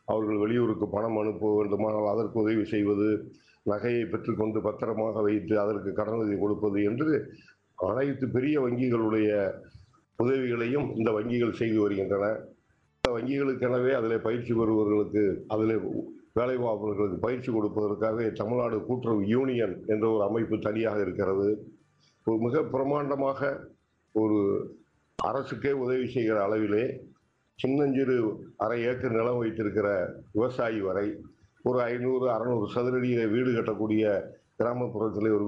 அவர்கள் வெளியூருக்கு பணம் அனுப்ப வேண்டுமானால் அதற்கு உதவி செய்வது நகையை பெற்றுக்கொண்டு பத்திரமாக வைத்து அதற்கு கடனுதவி கொடுப்பது என்று அனைத்து பெரிய வங்கிகளுடைய உதவிகளையும் இந்த வங்கிகள் செய்து வருகின்றன இந்த வங்கிகளுக்கெனவே அதில் பயிற்சி பெறுபவர்களுக்கு அதில் வேலை பார்ப்பவர்களுக்கு பயிற்சி கொடுப்பதற்காக தமிழ்நாடு கூட்டுறவு யூனியன் என்ற ஒரு அமைப்பு தனியாக இருக்கிறது ஒரு மிக பிரமாண்டமாக ஒரு அரசுக்கே உதவி செய்கிற அளவிலே சின்னஞ்சிறு அரை ஏக்கர் நிலம் வைத்திருக்கிற விவசாயி வரை ஒரு ஐநூறு அறநூறு சதுரடியில வீடு கட்டக்கூடிய கிராமப்புறத்திலே ஒரு